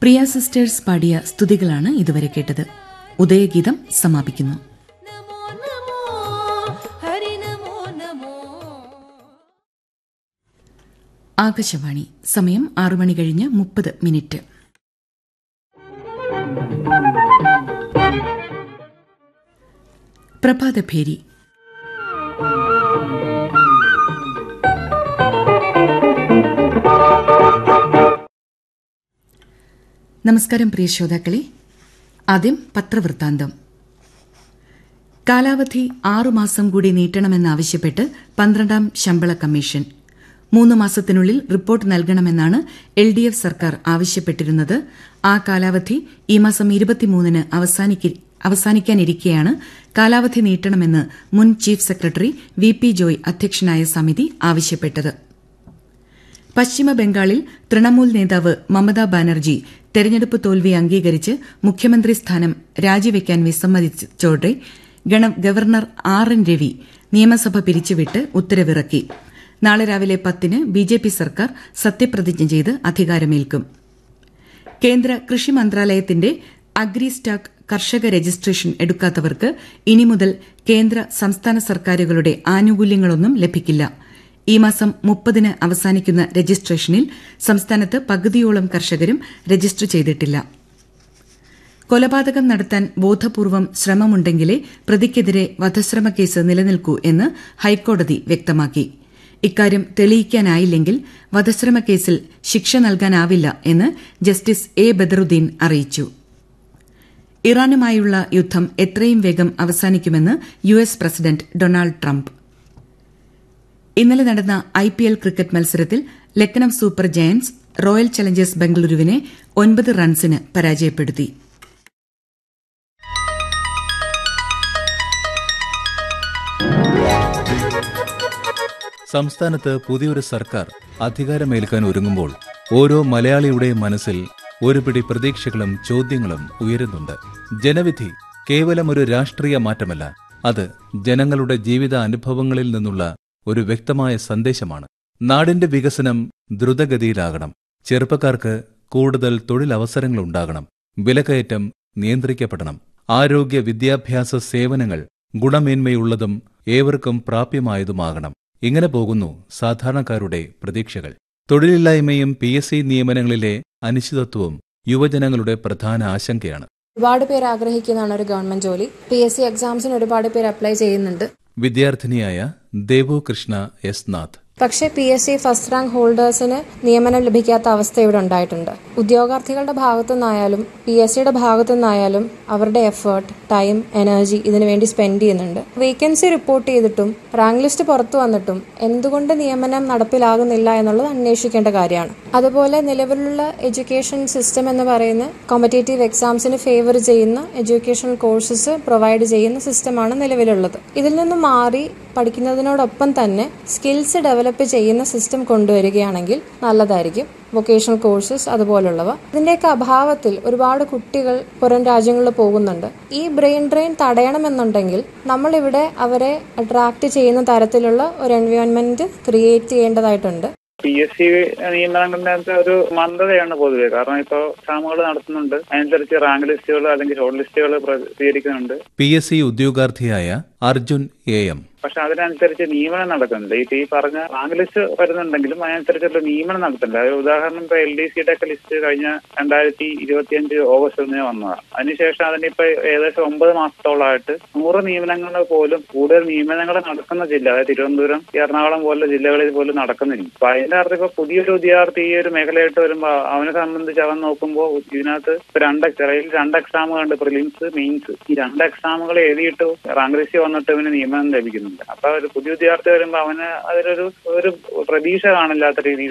പ്രിയ sisters പാടിയ സ്തുതികളാണ് ഇതുവരെ കേട്ടത് ഉദയഗീതം സമാപിക്കുന്നു നമോ നമോ ഹരി നമോ നമോ ആകാശവാണി സമയം ആറു മണി കഴിഞ്ഞ് മുപ്പത് മിനിറ്റ് പ്രഭാതഭേരി നമസ്കാരം പ്രിയ ശ്രോതാക്കളെ ആദ്യം പത്രവൃത്താന്തം കാലാവധി ആറുമാസം കൂടി നീട്ടണമെന്നാവശ്യപ്പെട്ട് പന്ത്രണ്ടാം ശമ്പള കമ്മീഷൻ മൂന്ന് മാസത്തിനുള്ളിൽ റിപ്പോർട്ട് നൽകണമെന്നാണ് എൽ ഡി എഫ് സർക്കാർ ആവശ്യപ്പെട്ടിരുന്നത് ആ കാലാവധി ഈ മാസം ഇരുപത്തിമൂന്നിന് അവസാനിക്കി- അവസാനിക്കാനിരിക്കെയാണ് കാലാവധി നീട്ടണമെന്ന് മുൻ chief secretary V P Joy അധ്യക്ഷനായ സമിതി ആവശ്യപ്പെട്ടത് പശ്ചിമ ബംഗാളിൽ തൃണമൂൽ നേതാവ് മമതാ ബാനർജി തെരഞ്ഞെടുപ്പ് തോൽവി അംഗീകരിച്ച് മുഖ്യമന്ത്രി സ്ഥാനം രാജിവെക്കാൻ വിസമ്മതിച്ചതോടെ ഗണ- ഗവർണർ ആർ എൻ രവി നിയമസഭ പിരിച്ചുവിട്ട് ഉത്തരവിറക്കി നാളെ രാവിലെ പത്തിന് ബിജെപി സർക്കാർ സത്യപ്രതിജ്ഞ ചെയ്ത് അധികാരമേൽക്കും കേന്ദ്ര കൃഷി മന്ത്രാലയത്തിന്റെ അഗ്രി സ്റ്റാക്ക് കർഷക രജിസ്ട്രേഷൻ എടുക്കാത്തവർക്ക് ഇനി മുതൽ കേന്ദ്ര സംസ്ഥാന സർക്കാരുകളുടെ ആനുകൂല്യങ്ങളൊന്നും ലഭിക്കില്ല ഈ മാസം മുപ്പതിന് അവസാനിക്കുന്ന രജിസ്ട്രേഷനിൽ സംസ്ഥാനത്ത് പകുതിയോളം കർഷകരും രജിസ്റ്റർ ചെയ്തിട്ടില്ല കൊലപാതകം നടത്താൻ ബോധപൂർവം ശ്രമമുണ്ടെങ്കിലേ പ്രതിക്കെതിരെ വധശ്രമ കേസ് നിലനിൽക്കൂ എന്ന് ഹൈക്കോടതി വ്യക്തമാക്കി ഇക്കാര്യം തെളിയിക്കാനായില്ലെങ്കിൽ വധശ്രമ കേസിൽ ശിക്ഷ നൽകാനാവില്ല എന്ന് ജസ്റ്റിസ് എ ബദറുദ്ദീൻ അറിയിച്ചു ഇറാനുമായുള്ള യുദ്ധം എത്രയും വേഗം അവസാനിക്കുമെന്ന് U S president Donald Trump ഇന്നലെ നടന്ന ഐ പി എൽ ക്രിക്കറ്റ് മത്സരത്തിൽ Lucknow Super Giants Royal Challengers ബംഗളൂരുവിനെ ഒൻപത് റൺസിന് പരാജയപ്പെടുത്തി സംസ്ഥാനത്ത് പുതിയൊരു സർക്കാർ അധികാരമേൽക്കാൻ ഒരുങ്ങുമ്പോൾ ഓരോ മലയാളിയുടെയും മനസ്സിൽ ഒരു പിടി പ്രതീക്ഷകളും ചോദ്യങ്ങളും ഉയരുന്നുണ്ട് ജനവിധി കേവലം ഒരു രാഷ്ട്രീയ മാറ്റമല്ല അത് ജനങ്ങളുടെ ജീവിത അനുഭവങ്ങളിൽ നിന്നുള്ള ഒരു വ്യക്തമായ സന്ദേശമാണ് നാടിന്റെ വികസനം ദ്രുതഗതിയിലാകണം ചെറുപ്പക്കാർക്ക് കൂടുതൽ തൊഴിലവസരങ്ങളുണ്ടാകണം വിലക്കയറ്റം നിയന്ത്രിക്കപ്പെടണം ആരോഗ്യ വിദ്യാഭ്യാസ സേവനങ്ങൾ ഗുണമേന്മയുള്ളതും ഏവർക്കും പ്രാപ്യമായതുമാകണം ഇങ്ങനെ പോകുന്നു സാധാരണക്കാരുടെ പ്രതീക്ഷകൾ തൊഴിലില്ലായ്മയും പി എസ് സി നിയമനങ്ങളിലെ അനിശ്ചിതത്വവും യുവജനങ്ങളുടെ പ്രധാന ആശങ്കയാണ് ഒരുപാട് പേര് ആഗ്രഹിക്കുന്നതാണ് ഒരു ഗവൺമെന്റ് ജോലി പി എസ് സി എക്സാംസിന് ഒരുപാട് പേര് അപ്ലൈ ചെയ്യുന്നുണ്ട് വിദ്യാർത്ഥിനിയായ ദേവു കൃഷ്ണ എസ് നാഥ് പക്ഷേ P S C first rank ഹോൾഡേഴ്സിന് നിയമനം ലഭിക്കാത്ത അവസ്ഥ ഇവിടെ ഉണ്ടായിട്ടുണ്ട് ഉദ്യോഗാർത്ഥികളുടെ ഭാഗത്തു നിന്നായാലും പി എസ് സിയുടെ ഭാഗത്തു നിന്നായാലും അവരുടെ എഫേർട്ട് ടൈം എനർജി ഇതിനു വേണ്ടി സ്പെൻഡ് ചെയ്യുന്നുണ്ട് വേക്കൻസി റിപ്പോർട്ട് ചെയ്തിട്ടും റാങ്ക് ലിസ്റ്റ് പുറത്തു വന്നിട്ടും എന്തുകൊണ്ട് നിയമനം നടപ്പിലാകുന്നില്ല എന്നുള്ളത് അന്വേഷിക്കേണ്ട കാര്യമാണ് അതുപോലെ നിലവിലുള്ള എഡ്യൂക്കേഷൻ സിസ്റ്റം എന്ന് പറയുന്ന കോമ്പറ്റേറ്റീവ് എക്സാംസിന് ഫേവർ ചെയ്യുന്ന എഡ്യൂക്കേഷണൽ കോഴ്സസ് പ്രൊവൈഡ് ചെയ്യുന്ന സിസ്റ്റമാണ് നിലവിലുള്ളത് ഇതിൽ നിന്ന് മാറി പഠിക്കുന്നതിനോടൊപ്പം തന്നെ സ്കിൽസ് ഡെവലപ്പ് ചെയ്യുന്ന സിസ്റ്റം കൊണ്ടുവരികയാണെങ്കിൽ നല്ലതായിരിക്കും വൊക്കേഷണൽ കോഴ്സസ് അതുപോലുള്ളവ ഇതിന്റെയൊക്കെ അഭാവത്തിൽ ഒരുപാട് കുട്ടികൾ പുറം രാജ്യങ്ങളിൽ പോകുന്നുണ്ട് ഈ ബ്രെയിൻ ഡ്രെയിൻ തടയണമെന്നുണ്ടെങ്കിൽ നമ്മളിവിടെ അവരെ അട്രാക്ട് ചെയ്യുന്ന തരത്തിലുള്ള ഒരു എൻവയോൺമെന്റ് ക്രിയേറ്റ് ചെയ്യേണ്ടതായിട്ടുണ്ട് പി എസ് സി നിയമനങ്ങളുടെ ഒരു മന്ദതയാണ് പൊതുവെ കാരണം ഇപ്പോൾ എക്സാമുകൾ നടത്തുന്നുണ്ട് അതിനനുസരിച്ച് റാങ്ക് ലിസ്റ്റുകൾ അല്ലെങ്കിൽ ഷോർട്ട് ലിസ്റ്റുകൾ പ്രസിദ്ധീകരിക്കുന്നുണ്ട് പി എസ് സി ഉദ്യോഗാർത്ഥിയായ അർജുൻ എ എം പക്ഷെ അതിനനുസരിച്ച് നിയമനം നടക്കുന്നുണ്ട് ഇപ്പൊ ഈ പറഞ്ഞ റാങ്ക് ലിസ്റ്റ് വരുന്നുണ്ടെങ്കിലും അതിനനുസരിച്ചുള്ള നിയമനം നടത്തുന്നുണ്ട് അതായത് ഉദാഹരണം ഇപ്പൊ എൽ ഡി സിയുടെ ഒക്കെ ലിസ്റ്റ് കഴിഞ്ഞ രണ്ടായിരത്തി ഇരുപത്തിയഞ്ച് ഓഗസ്റ്റ് ഒന്നിന് വന്നതാണ് അതിനുശേഷം അതിനിപ്പോ ഏകദേശം ഒമ്പത് മാസത്തോളമായിട്ട് നൂറ് നിയമനങ്ങൾ പോലും കൂടുതൽ നിയമനങ്ങൾ നടക്കുന്ന ജില്ല അതായത് തിരുവനന്തപുരം എറണാകുളം പോലുള്ള ജില്ലകളിൽ പോലും നടക്കുന്നില്ല അപ്പൊ അതിന്റെ അർത്ഥം ഇപ്പൊ പുതിയൊരു വിദ്യാർത്ഥി ഈ ഒരു മേഖലയായിട്ട് വരുമ്പോൾ അവനെ സംബന്ധിച്ച് അവൻ നോക്കുമ്പോൾ ഇതിനകത്ത് ഇപ്പൊ രണ്ട് ചിലയിൽ രണ്ട് എക്സാമുകളുണ്ട് പ്രിലിംസ് മെയിൻസ് ഈ രണ്ട് എക്സാമുകൾ എഴുതിയിട്ട് റാങ്ക് ലിസ്റ്റ് വന്നിട്ട് ഇവന് നിയമനം ലഭിക്കുന്നുണ്ട് അപ്പൊ ഒരു പുതിയ വിദ്യാർത്ഥി വരുമ്പോൾ അവന് അതിലൊരു ഒരു പ്രതീക്ഷ കാണില്ലാത്ത രീതിയിൽ